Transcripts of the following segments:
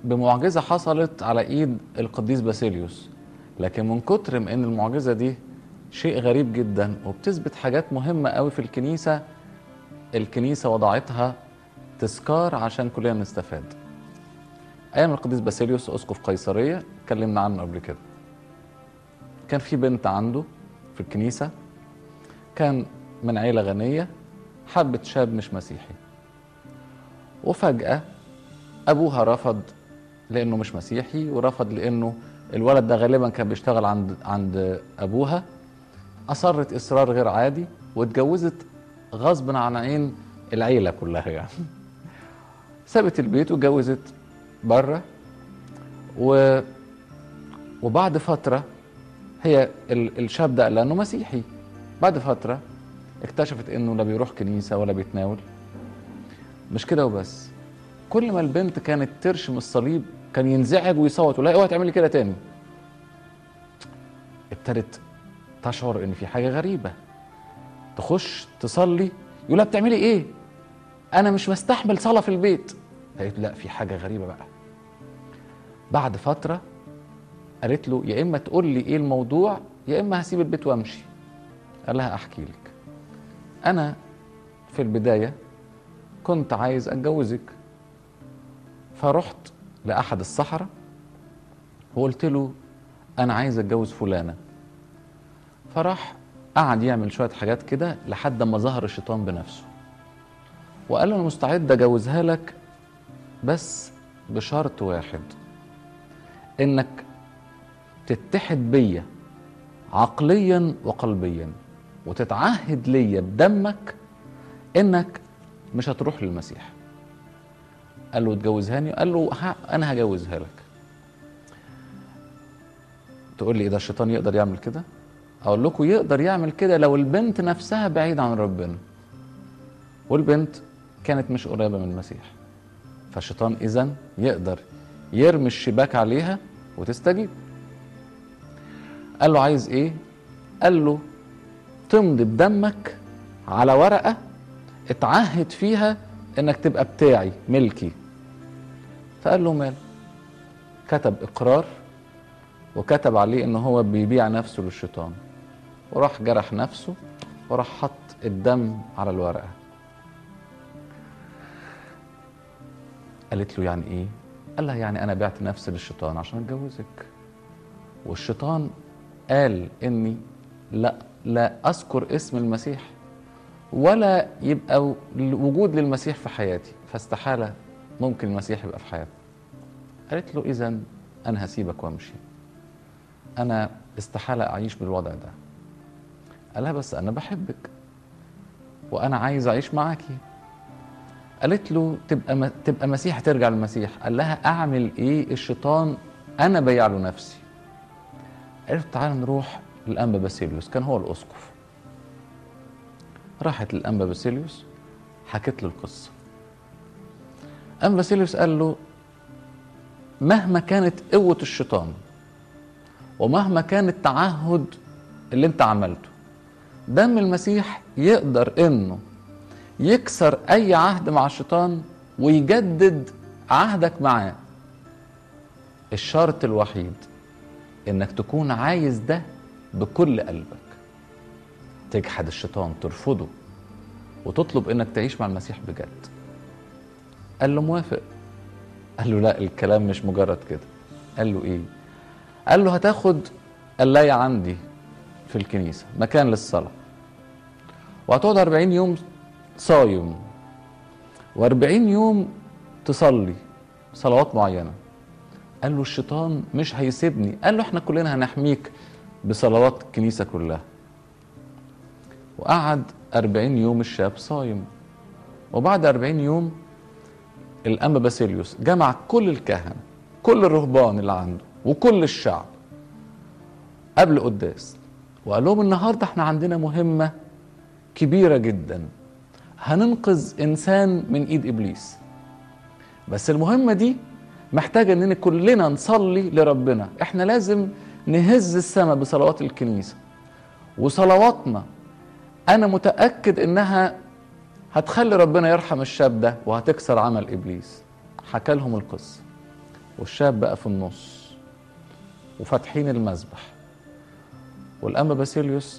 بمعجزه حصلت على ايد القديس باسيليوس لكن من كتر ما ان المعجزه دي شيء غريب جدا وبتثبت حاجات مهمه قوي في الكنيسه الكنيسه وضعتها تذكار عشان كلنا نستفاد ايام القديس باسيليوس اسقف قيصريه اتكلمنا عنه قبل كده كان في بنت عنده في الكنيسه كان من عيله غنيه حبت شاب مش مسيحي وفجاه ابوها رفض لانه مش مسيحي ورفض لانه الولد ده غالبا كان بيشتغل عند عند ابوها اصرت اصرار غير عادي واتجوزت غصب عن عين العيله كلها يعني سابت البيت واتجوزت بره و وبعد فتره هي ال- الشاب ده قال لها انه مسيحي بعد فتره اكتشفت انه لا بيروح كنيسه ولا بيتناول مش كده وبس كل ما البنت كانت ترشم الصليب كان ينزعج ويصوت ولا اوعي تعملي كده تاني ابتدت تشعر ان في حاجه غريبه تخش تصلي يقول لها بتعملي ايه انا مش مستحمل صلاه في البيت قالت لا في حاجه غريبه بقى بعد فتره قالت له يا اما تقول لي ايه الموضوع يا اما هسيب البيت وامشي قال لها احكي لك انا في البدايه كنت عايز اتجوزك فرحت لاحد السحره وقلت له انا عايز اتجوز فلانه فراح قعد يعمل شويه حاجات كده لحد ما ظهر الشيطان بنفسه وقال له انا مستعد اجوزها لك بس بشرط واحد انك تتحد بيا عقليا وقلبيا وتتعهد ليا بدمك انك مش هتروح للمسيح قال له تجوزهاني قال له ها انا هجوزها لك تقول لي ايه ده الشيطان يقدر يعمل كده اقول لكم يقدر يعمل كده لو البنت نفسها بعيدة عن ربنا والبنت كانت مش قريبة من المسيح فالشيطان اذا يقدر يرمي الشباك عليها وتستجيب قال له عايز ايه قال له تمضي بدمك على ورقة اتعهد فيها انك تبقى بتاعي ملكي فقال له مال كتب اقرار وكتب عليه ان هو بيبيع نفسه للشيطان وراح جرح نفسه وراح حط الدم على الورقه قالت له يعني ايه قال لها يعني انا بعت نفسي للشيطان عشان اتجوزك والشيطان قال اني لا لا اذكر اسم المسيح ولا يبقى وجود للمسيح في حياتي فاستحاله ممكن المسيح يبقى في حياتي قالت له اذا انا هسيبك وامشي انا استحاله اعيش بالوضع ده قال لها بس انا بحبك وانا عايز اعيش معاكي قالت له تبقى م... تبقى مسيح ترجع للمسيح قال لها اعمل ايه الشيطان انا بيع له نفسي قالت تعالى نروح للانبا باسيليوس كان هو الاسقف راحت للانبا باسيليوس حكت له القصه انبا باسيليوس قال له مهما كانت قوه الشيطان ومهما كان التعهد اللي انت عملته دم المسيح يقدر انه يكسر اي عهد مع الشيطان ويجدد عهدك معاه الشرط الوحيد انك تكون عايز ده بكل قلبك تجحد الشيطان ترفضه وتطلب انك تعيش مع المسيح بجد قال له موافق قال له لا الكلام مش مجرد كده قال له ايه قال له هتاخد قلاية عندي في الكنيسة مكان للصلاة وهتقعد 40 يوم صايم و40 يوم تصلي صلوات معينة قال له الشيطان مش هيسيبني قال له احنا كلنا هنحميك بصلوات الكنيسة كلها وقعد 40 يوم الشاب صايم وبعد 40 يوم الأنبا باسيليوس جمع كل الكهنة كل الرهبان اللي عنده وكل الشعب قبل قداس وقال لهم النهارده احنا عندنا مهمه كبيره جدا هننقذ انسان من ايد ابليس بس المهمه دي محتاجه اننا كلنا نصلي لربنا احنا لازم نهز السماء بصلوات الكنيسه وصلواتنا انا متاكد انها هتخلي ربنا يرحم الشاب ده وهتكسر عمل ابليس حكى لهم القصه والشاب بقى في النص وفاتحين المذبح والأنبا باسيليوس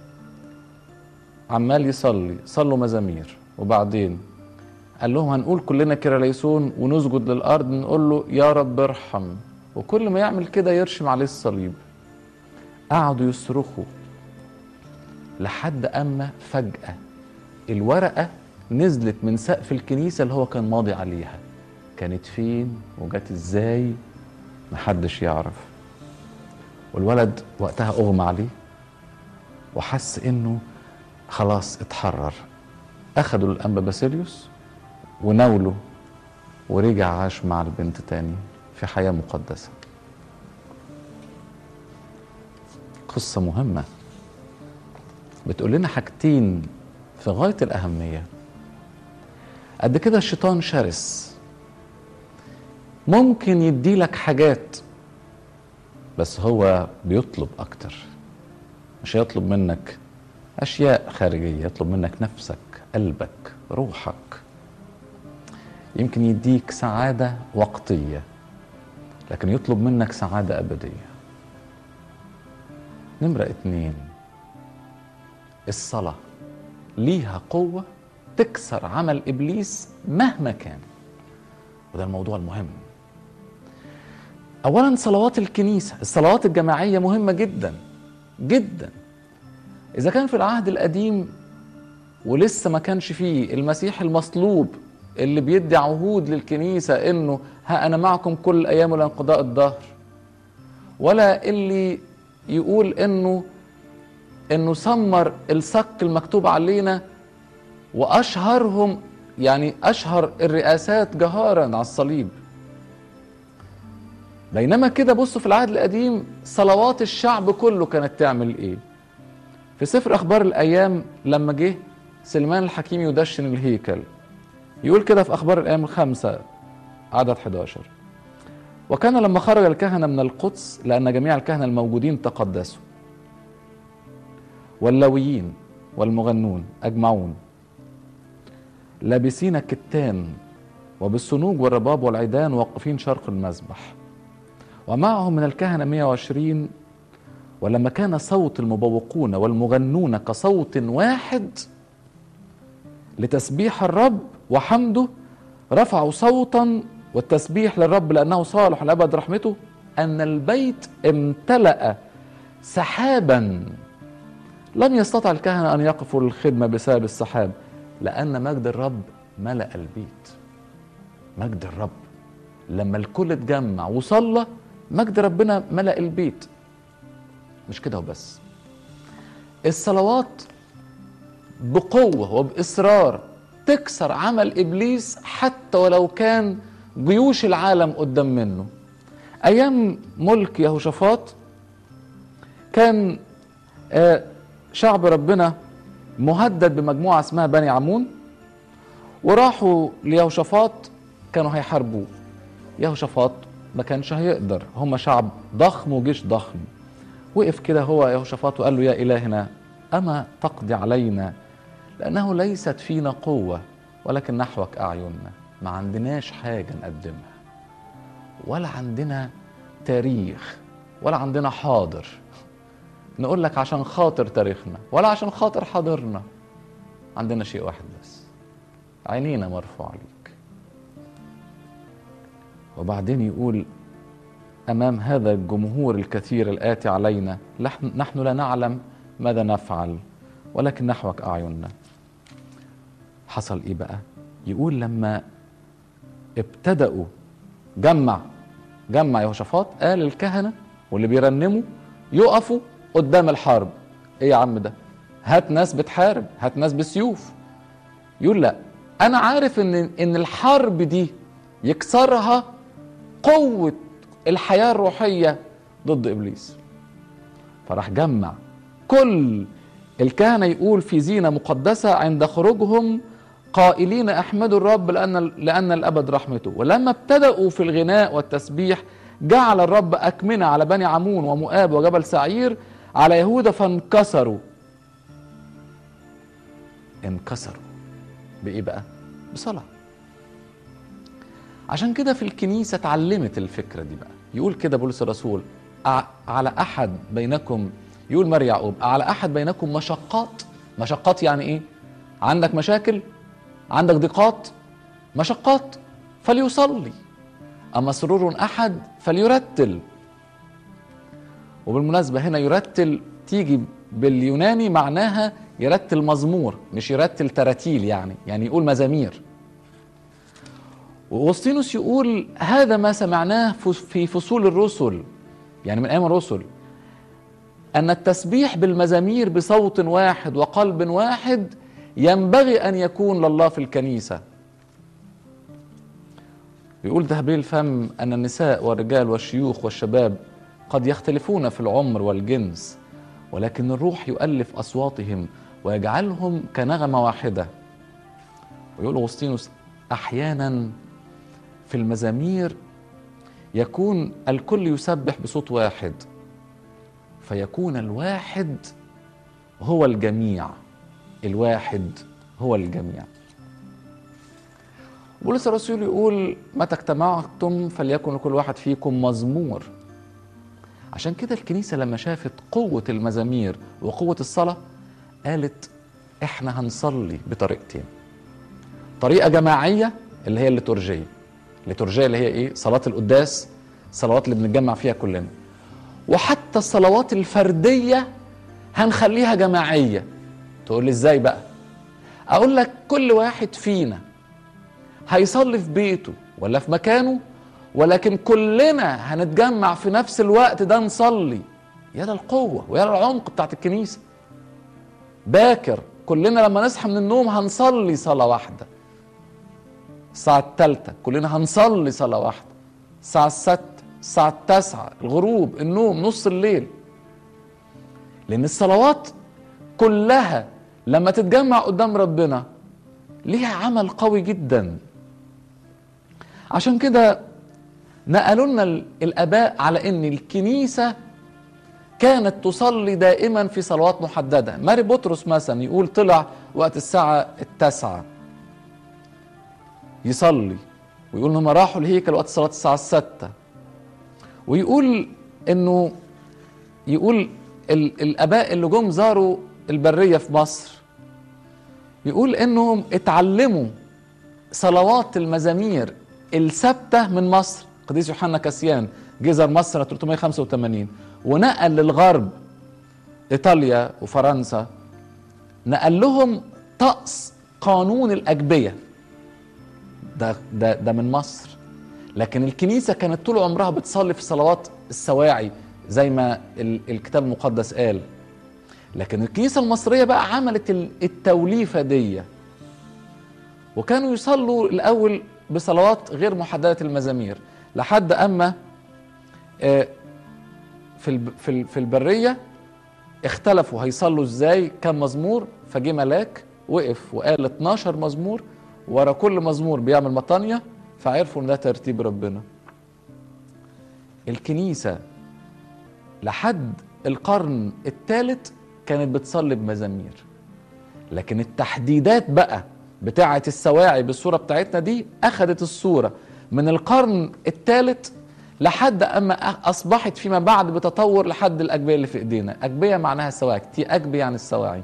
عمال يصلي صلوا مزامير وبعدين قال لهم هنقول كلنا كراليسون ونسجد للأرض نقول له يا رب ارحم وكل ما يعمل كده يرشم عليه الصليب قعدوا يصرخوا لحد أما فجأة الورقة نزلت من سقف الكنيسة اللي هو كان ماضي عليها كانت فين وجت ازاي محدش يعرف والولد وقتها اغمى عليه وحس انه خلاص اتحرر اخدوا الانبا باسيليوس وناوله ورجع عاش مع البنت تاني في حياة مقدسة قصة مهمة بتقول لنا حاجتين في غاية الأهمية قد كده الشيطان شرس ممكن يديلك حاجات بس هو بيطلب أكتر مش هيطلب منك أشياء خارجية يطلب منك نفسك قلبك روحك يمكن يديك سعادة وقتية لكن يطلب منك سعادة أبدية نمرة اتنين الصلاة ليها قوة تكسر عمل إبليس مهما كان وده الموضوع المهم أولا صلوات الكنيسة الصلوات الجماعية مهمة جدا جدا إذا كان في العهد القديم ولسه ما كانش فيه المسيح المصلوب اللي بيدي عهود للكنيسة إنه ها أنا معكم كل الأيام إلى انقضاء الدهر ولا اللي يقول إنه إنه سمر الصك المكتوب علينا وأشهرهم يعني أشهر الرئاسات جهارا على الصليب بينما كده بصوا في العهد القديم صلوات الشعب كله كانت تعمل ايه في سفر اخبار الايام لما جه سليمان الحكيم يدشن الهيكل يقول كده في اخبار الايام الخمسه عدد 11 وكان لما خرج الكهنه من القدس لان جميع الكهنه الموجودين تقدسوا واللويين والمغنون اجمعون لابسين كتان وبالصنوج والرباب والعيدان واقفين شرق المذبح ومعهم من الكهنة 120 ولما كان صوت المبوقون والمغنون كصوت واحد لتسبيح الرب وحمده رفعوا صوتا والتسبيح للرب لأنه صالح لأبد رحمته أن البيت امتلأ سحابا لم يستطع الكهنة أن يقفوا للخدمة بسبب السحاب لأن مجد الرب ملأ البيت مجد الرب لما الكل اتجمع وصلى مجد ربنا ملأ البيت مش كده وبس الصلوات بقوة وبإصرار تكسر عمل إبليس حتى ولو كان جيوش العالم قدام منه أيام ملك يهوشافاط كان آه شعب ربنا مهدد بمجموعة اسمها بني عمون وراحوا ليهوشافاط كانوا هيحاربوه يهوشافاط ما كانش هيقدر هم شعب ضخم وجيش ضخم وقف كده هو يهوشافاط وقال له يا إلهنا أما تقضي علينا لأنه ليست فينا قوة ولكن نحوك أعيننا ما عندناش حاجة نقدمها ولا عندنا تاريخ ولا عندنا حاضر نقول لك عشان خاطر تاريخنا ولا عشان خاطر حاضرنا عندنا شيء واحد بس عينينا مرفوع عليك وبعدين يقول امام هذا الجمهور الكثير الاتي علينا نحن لا نعلم ماذا نفعل ولكن نحوك اعيننا حصل ايه بقى يقول لما ابتدأوا جمع جمع يهوشافاط قال الكهنه واللي بيرنموا يقفوا قدام الحرب ايه يا عم ده هات ناس بتحارب هات ناس بسيوف يقول لا انا عارف ان ان الحرب دي يكسرها قوه الحياه الروحيه ضد ابليس فراح جمع كل الكهنه يقول في زينه مقدسه عند خروجهم قائلين احمدوا الرب لان لان الابد رحمته ولما ابتدأوا في الغناء والتسبيح جعل الرب اكمنه على بني عمون ومؤاب وجبل سعير على يهوذا فانكسروا انكسروا بايه بقى بصلاه عشان كده في الكنيسة اتعلمت الفكرة دي بقى يقول كده بولس الرسول "أع- على أحد بينكم يقول مار يعقوب على أحد بينكم مشقات مشقات يعني إيه عندك مشاكل عندك ضيقات مشقات فليصلي أما سرور أحد فليرتل وبالمناسبة هنا يرتل تيجي باليوناني معناها يرتل مزمور مش يرتل تراتيل يعني يعني يقول مزامير وأوسطينوس يقول هذا ما سمعناه ف- في فصول الرسل يعني من أيام الرسل أن التسبيح بالمزامير بصوت واحد وقلب واحد ينبغي أن يكون لله في الكنيسة يقول ذهبي الفم أن النساء والرجال والشيوخ والشباب قد يختلفون في العمر والجنس ولكن الروح يؤلف أصواتهم ويجعلهم كنغمة واحدة ويقول أغسطينوس أحيانا في المزامير يكون الكل يسبح بصوت واحد فيكون الواحد هو الجميع الواحد هو الجميع بولس الرسول يقول متى اجتمعتم فليكن لكل واحد فيكم مزمور عشان كده الكنيسة لما شافت قوة المزامير وقوة الصلاة قالت احنا هنصلي بطريقتين طريقة جماعية اللي هي الليتورجية الليتورجية اللي هي ايه صلاة القداس الصلوات اللي بنتجمع فيها كلنا وحتى الصلوات الفردية هنخليها جماعية تقول لي ازاي بقى اقول لك كل واحد فينا هيصلي في بيته ولا في مكانه ولكن كلنا هنتجمع في نفس الوقت ده نصلي يا ده القوة ويا ده العمق بتاعت الكنيسة باكر كلنا لما نصحى من النوم هنصلي صلاة واحدة الساعة الثالثة كلنا هنصلي صلاة واحدة الساعة الستة الساعة التاسعة الغروب النوم نص الليل لأن الصلوات كلها لما تتجمع قدام ربنا ليها عمل قوي جدا عشان كده نقلوا لنا ال- الآباء على إن الكنيسة كانت تصلي دائما في صلوات محددة ماري بطرس مثلا يقول طلع وقت الساعة التاسعة يصلي ويقول انهم راحوا الهيكل وقت صلاة الساعة الستة ويقول انه يقول ال الاباء اللي جم زاروا البرية في مصر يقول انهم اتعلموا صلوات المزامير الثابتة من مصر قديس يوحنا كاسيان جه زار مصر سنة 385 ونقل للغرب ايطاليا وفرنسا نقل لهم طقس قانون الاجبيه ده ده ده من مصر لكن الكنيسه كانت طول عمرها بتصلي في صلوات السواعي زي ما ال- الكتاب المقدس قال لكن الكنيسه المصريه بقى عملت ال- التوليفه دي وكانوا يصلوا الاول بصلوات غير محدده المزامير لحد اما آه، في الب- في ال- في البريه اختلفوا هيصلوا ازاي كم مزمور فجه ملاك وقف وقال 12 مزمور ورا كل مزمور بيعمل مطانية فعرفوا ان ده ترتيب ربنا الكنيسة لحد القرن الثالث كانت بتصلي بمزامير لكن التحديدات بقى بتاعة السواعي بالصورة بتاعتنا دي أخذت الصورة من القرن الثالث لحد أما أصبحت فيما بعد بتطور لحد الأجبية اللي في إيدينا أجبية معناها السواعي تي أجبية يعني السواعي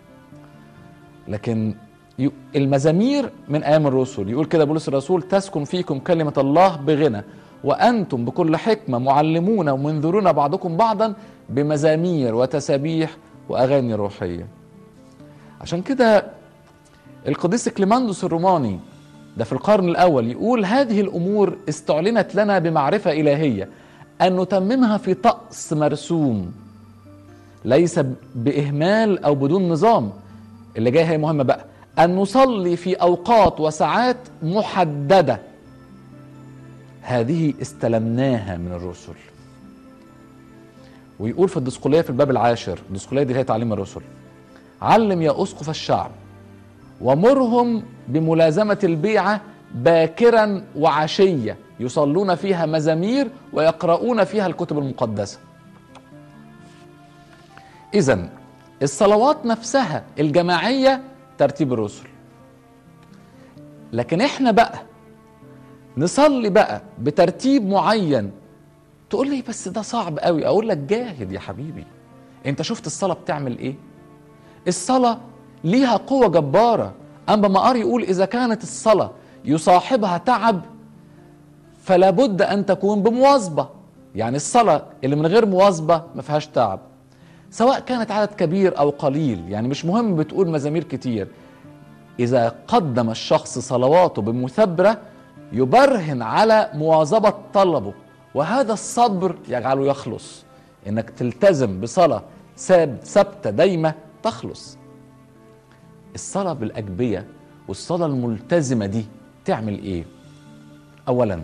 لكن ي- المزامير من ايام الرسل يقول كده بولس الرسول تسكن فيكم كلمه الله بغنى وانتم بكل حكمه معلمون ومنذرون بعضكم بعضا بمزامير وتسابيح واغاني روحيه عشان كده القديس كليماندوس الروماني ده في القرن الاول يقول هذه الامور استعلنت لنا بمعرفه الهيه ان نتممها في طقس مرسوم ليس ب- باهمال او بدون نظام اللي جايه هي مهمه بقى ان نصلي في اوقات وساعات محدده هذه استلمناها من الرسل ويقول في الدسقليه في الباب العاشر الدسقليه دي هي تعليم الرسل علم يا اسقف الشعب ومرهم بملازمه البيعه باكرا وعشيه يصلون فيها مزامير ويقرؤون فيها الكتب المقدسه اذا الصلوات نفسها الجماعيه ترتيب الرسل لكن احنا بقى نصلي بقى بترتيب معين تقول لي بس ده صعب قوي اقول لك جاهد يا حبيبي انت شفت الصلاه بتعمل ايه الصلاه ليها قوه جباره اما مقار يقول اذا كانت الصلاه يصاحبها تعب فلا بد ان تكون بمواظبه يعني الصلاه اللي من غير مواظبه ما فيهاش تعب سواء كانت عدد كبير او قليل يعني مش مهم بتقول مزامير كتير اذا قدم الشخص صلواته بمثابره يبرهن على مواظبه طلبه وهذا الصبر يجعله يخلص انك تلتزم بصلاه ثابته دايمه تخلص الصلاه بالاجبيه والصلاه الملتزمه دي تعمل ايه اولا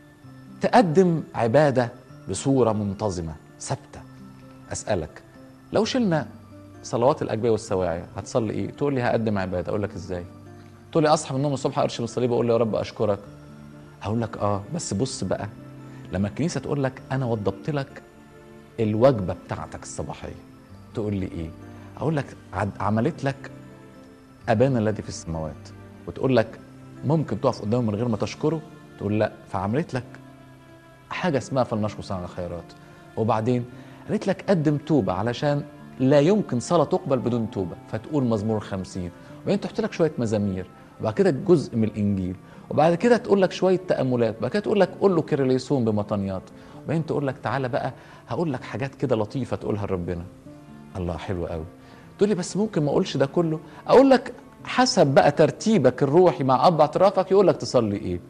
تقدم عباده بصوره منتظمه ثابته اسالك لو شلنا صلوات الاجبيه والسواعي هتصلي ايه تقول لي هقدم عباده اقول لك ازاي تقول لي اصحى من النوم الصبح ارشم الصليب اقول له يا رب اشكرك هقول لك اه بس بص بقى لما الكنيسه تقول لك انا وضبت لك الوجبه بتاعتك الصباحيه تقول لي ايه اقول لك عملت لك ابانا الذي في السماوات وتقول لك ممكن تقف قدامه من غير ما تشكره تقول لا فعملت لك حاجه اسمها فلنشكر صانع الخيرات وبعدين قالت لك قدم توبه علشان لا يمكن صلاه تقبل بدون توبه فتقول مزمور خمسين وبعدين تحط لك شويه مزامير وبعد كده جزء من الانجيل وبعد كده تقول لك شويه تاملات وبعد كده تقول لك قول له كيرليسون بمطنيات وبعدين تقول لك تعالى بقى هقول لك حاجات كده لطيفه تقولها لربنا الله حلو قوي تقول لي بس ممكن ما اقولش ده كله اقول لك حسب بقى ترتيبك الروحي مع اب اعترافك يقول لك تصلي ايه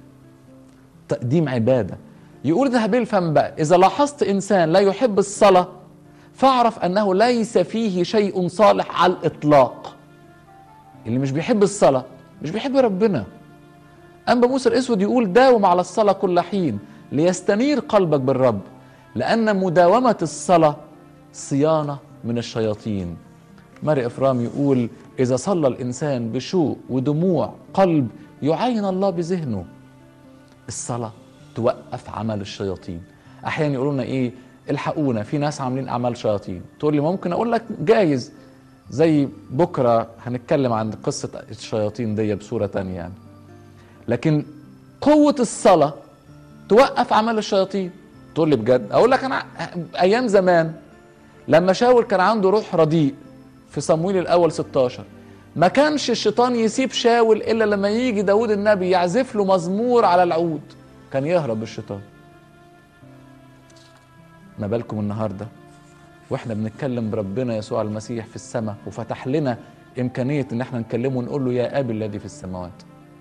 تقديم عباده يقول ذهب الفم بقى اذا لاحظت انسان لا يحب الصلاه فاعرف انه ليس فيه شيء صالح على الاطلاق اللي مش بيحب الصلاه مش بيحب ربنا أنبا موسى الأسود يقول داوم على الصلاة كل حين ليستنير قلبك بالرب لأن مداومة الصلاة صيانة من الشياطين ماري إفرام يقول إذا صلى الإنسان بشوق ودموع قلب يعين الله بذهنه الصلاة توقف عمل الشياطين أحيانا يقولوا لنا إيه الحقونا في ناس عاملين أعمال شياطين تقول لي ممكن أقول لك جايز زي بكرة هنتكلم عن قصة الشياطين دي بصورة تانية يعني لكن قوة الصلاة توقف عمل الشياطين تقول لي بجد اقول لك انا ايام زمان لما شاول كان عنده روح رديء في صمويل الاول 16 ما كانش الشيطان يسيب شاول الا لما يجي داود النبي يعزف له مزمور على العود كان يهرب الشيطان ما بالكم النهارده واحنا بنتكلم بربنا يسوع المسيح في السماء وفتح لنا امكانيه ان احنا نكلمه ونقول له يا ابي الذي في السماوات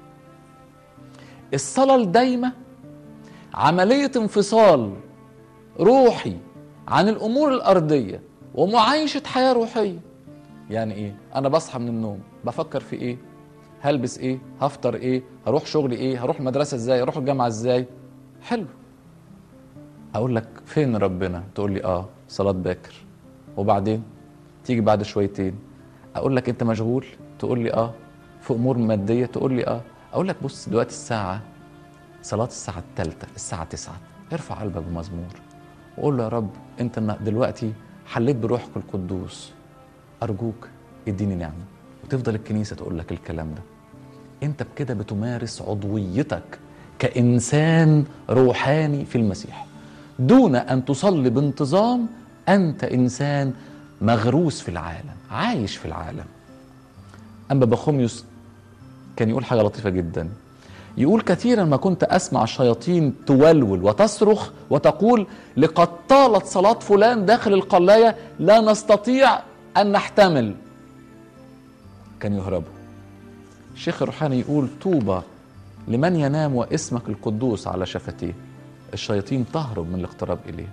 الصلاة الدايمة عملية انفصال روحي عن الأمور الأرضية ومعايشة حياة روحية يعني إيه؟ أنا بصحى من النوم بفكر في إيه؟ هلبس إيه؟ هفطر إيه؟ هروح شغلي إيه؟ هروح المدرسة إزاي؟ هروح الجامعة إزاي؟ حلو أقول لك فين ربنا؟ تقول لي آه صلاة باكر وبعدين تيجي بعد شويتين أقول لك أنت مشغول؟ تقول لي آه في أمور مادية؟ تقول لي آه اقول لك بص دلوقتي الساعه صلاه الساعه الثالثه الساعه 9 ارفع قلبك بمزمور وقول له يا رب انت دلوقتي حليت بروحك القدوس ارجوك اديني نعمه وتفضل الكنيسه تقول لك الكلام ده انت بكده بتمارس عضويتك كانسان روحاني في المسيح دون ان تصلي بانتظام انت انسان مغروس في العالم عايش في العالم اما بخوميوس كان يقول حاجه لطيفه جدا يقول كثيرا ما كنت اسمع الشياطين تولول وتصرخ وتقول لقد طالت صلاه فلان داخل القلايه لا نستطيع ان نحتمل كان يهربوا الشيخ الروحاني يقول طوبى لمن ينام واسمك القدوس على شفتيه الشياطين تهرب من الاقتراب اليه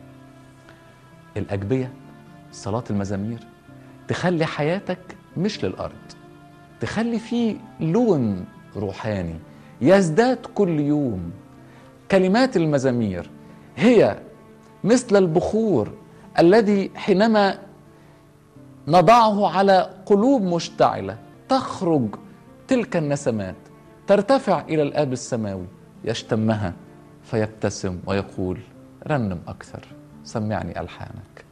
الاجبيه صلاه المزامير تخلي حياتك مش للارض تخلي فيه لون روحاني يزداد كل يوم كلمات المزامير هي مثل البخور الذي حينما نضعه على قلوب مشتعله تخرج تلك النسمات ترتفع الى الاب السماوي يشتمها فيبتسم ويقول رنم اكثر سمعني الحانك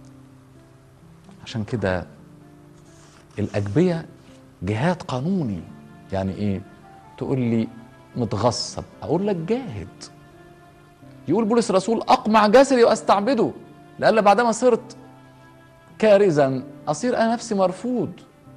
عشان كده الاجبيه جهاد قانوني يعني ايه تقول لي متغصب اقول لك جاهد يقول بولس الرسول اقمع جسدي واستعبده لألا بعدما صرت كارزا اصير انا نفسي مرفوض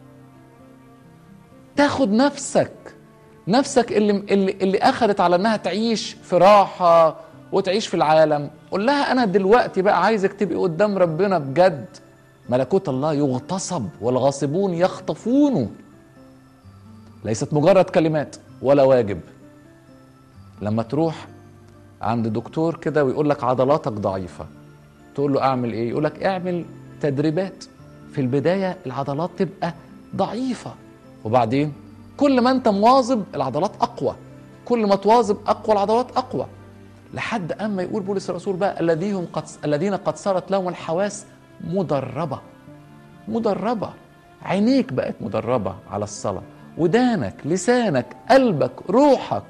تاخد نفسك نفسك اللي اللي اللي اخذت على انها تعيش في راحه وتعيش في العالم قول لها انا دلوقتي بقى عايزك تبقي قدام ربنا بجد ملكوت الله يغتصب والغاصبون يخطفونه ليست مجرد كلمات ولا واجب لما تروح عند دكتور كده ويقول لك عضلاتك ضعيفه تقول له اعمل ايه يقول لك اعمل تدريبات في البدايه العضلات تبقى ضعيفه وبعدين كل ما انت مواظب العضلات اقوى كل ما تواظب اقوى العضلات اقوى لحد اما يقول بولس الرسول بقى الذين قد الذين قد صارت لهم الحواس مدربه مدربه عينيك بقت مدربه على الصلاه ودانك لسانك قلبك روحك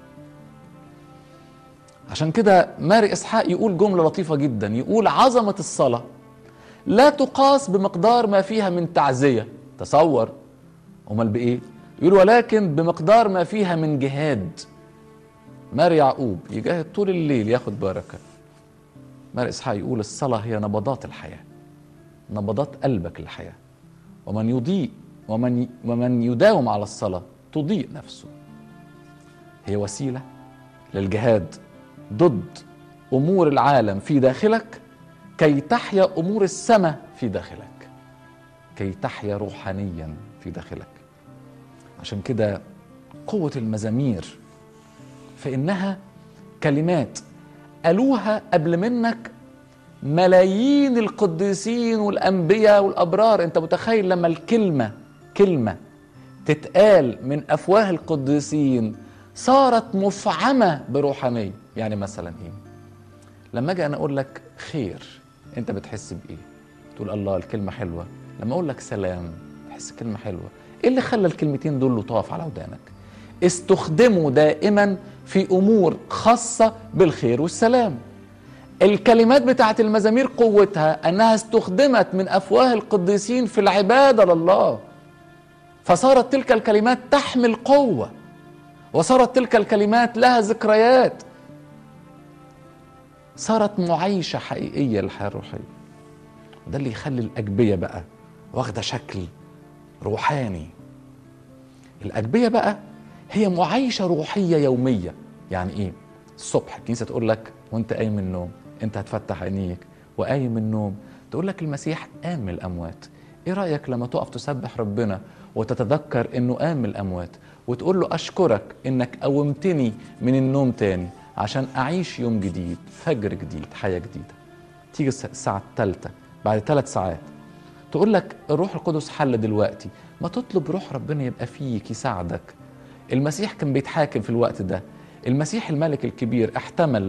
عشان كده ماري اسحاق يقول جمله لطيفه جدا يقول عظمه الصلاه لا تقاس بمقدار ما فيها من تعزيه تصور امال بايه يقول ولكن بمقدار ما فيها من جهاد ماري يعقوب يجاهد طول الليل ياخد بركه ماري اسحاق يقول الصلاه هي نبضات الحياه نبضات قلبك للحياه ومن يضيء ومن ومن يداوم على الصلاه تضيء نفسه هي وسيله للجهاد ضد امور العالم في داخلك كي تحيا امور السماء في داخلك كي تحيا روحانيا في داخلك عشان كده قوه المزامير فانها كلمات قالوها قبل منك ملايين القديسين والانبياء والابرار انت متخيل لما الكلمه كلمه تتقال من افواه القديسين صارت مفعمه بروحانيه يعني مثلا ايه لما اجي انا اقول لك خير انت بتحس بايه تقول الله الكلمه حلوه لما اقول لك سلام تحس كلمه حلوه ايه اللي خلى الكلمتين دول لطاف على ودانك استخدموا دائما في امور خاصه بالخير والسلام الكلمات بتاعت المزامير قوتها انها استخدمت من افواه القديسين في العباده لله فصارت تلك الكلمات تحمل قوه وصارت تلك الكلمات لها ذكريات صارت معايشه حقيقيه للحياه الروحيه ده اللي يخلي الاجبيه بقى واخده شكل روحاني الاجبيه بقى هي معايشه روحيه يوميه يعني ايه الصبح الكنيسه تقول لك وانت قايم من النوم انت هتفتح عينيك وقايم من النوم تقول لك المسيح قام من الاموات ايه رايك لما تقف تسبح ربنا وتتذكر انه قام من الاموات وتقول له اشكرك انك قومتني من النوم تاني عشان اعيش يوم جديد فجر جديد حياه جديده تيجي الساعه الثالثه بعد ثلاث ساعات تقول لك الروح القدس حل دلوقتي ما تطلب روح ربنا يبقى فيك يساعدك المسيح كان بيتحاكم في الوقت ده المسيح الملك الكبير احتمل